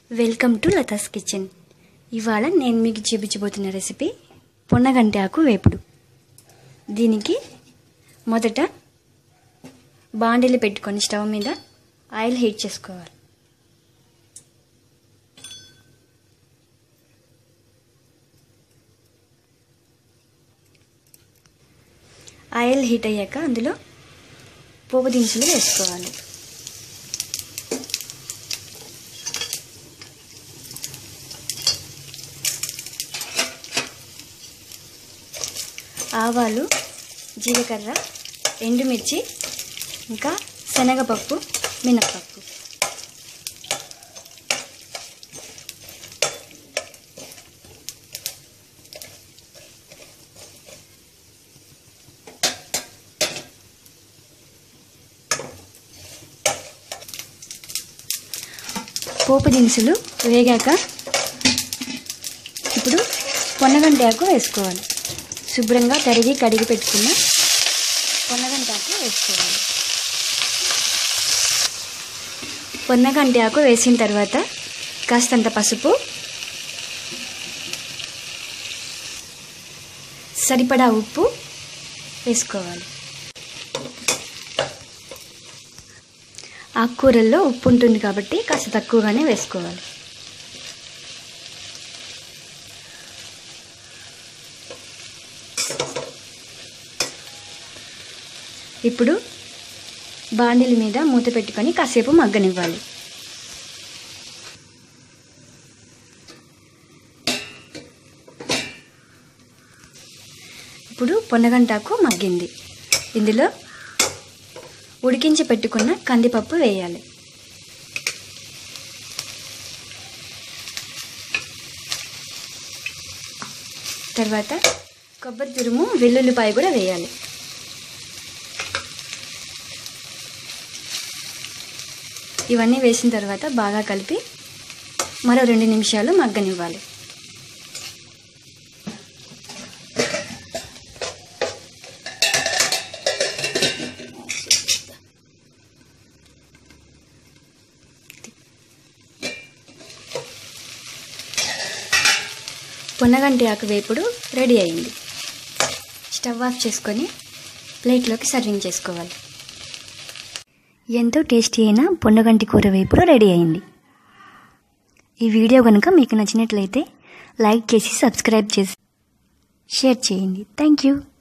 welcome to Latha's kitchen ఇవాళ నేను మీకు చూపించబోతున్న రెసిపీ పొన్నగంటి ఆకు వేపుడు దీనికి మొదట బాండీలు పెట్టుకొని స్టవ్ మీద ఆయిల్ హీట్ చేసుకోవాలి ఆయిల్ హీట్ అయ్యాక అందులో పోపు దినుసులు వేసుకోవాలి ఆవాలు జీలకర్ర ఎండుమిర్చి ఇంకా శనగపప్పు మినప్పప్పు పోపు దినుసులు వేగాక ఇప్పుడు పొన్నగంటాకు వేసుకోవాలి శుభ్రంగా తరిగి కడిగి పెట్టుకున్న పొన్నగంటాకు వేసుకోవాలి పొన్నగంటాకు వేసిన తర్వాత కాస్తంత పసుపు సరిపడా ఉప్పు వేసుకోవాలి ఆకుకూరల్లో ఉప్పు ఉంటుంది కాబట్టి కాస్త తక్కువగానే వేసుకోవాలి ఇప్పుడు బాండిల మీద మూత పెట్టుకొని కాసేపు మగ్గనివ్వాలి ఇప్పుడు పొన్నగంటాకు మగ్గింది ఇందులో ఉడికించి పెట్టుకున్న కందిపప్పు వేయాలి తర్వాత కొబ్బరి తురుము వెల్లుల్లిపాయ కూడా వేయాలి ఇవన్నీ వేసిన తర్వాత బాగా కలిపి మరో రెండు నిమిషాలు మగ్గనివ్వాలి పొన్నగంటి ఆకు వేపుడు రెడీ అయింది స్టవ్ ఆఫ్ చేసుకొని ప్లేట్లోకి సర్వింగ్ చేసుకోవాలి ఎంతో టేస్టీ అయిన పొన్నగంటి కూర వేపుడు రెడీ అయింది ఈ వీడియో కనుక మీకు నచ్చినట్లయితే లైక్ చేసి సబ్స్క్రైబ్ చేసి షేర్ చేయండి థ్యాంక్ యూ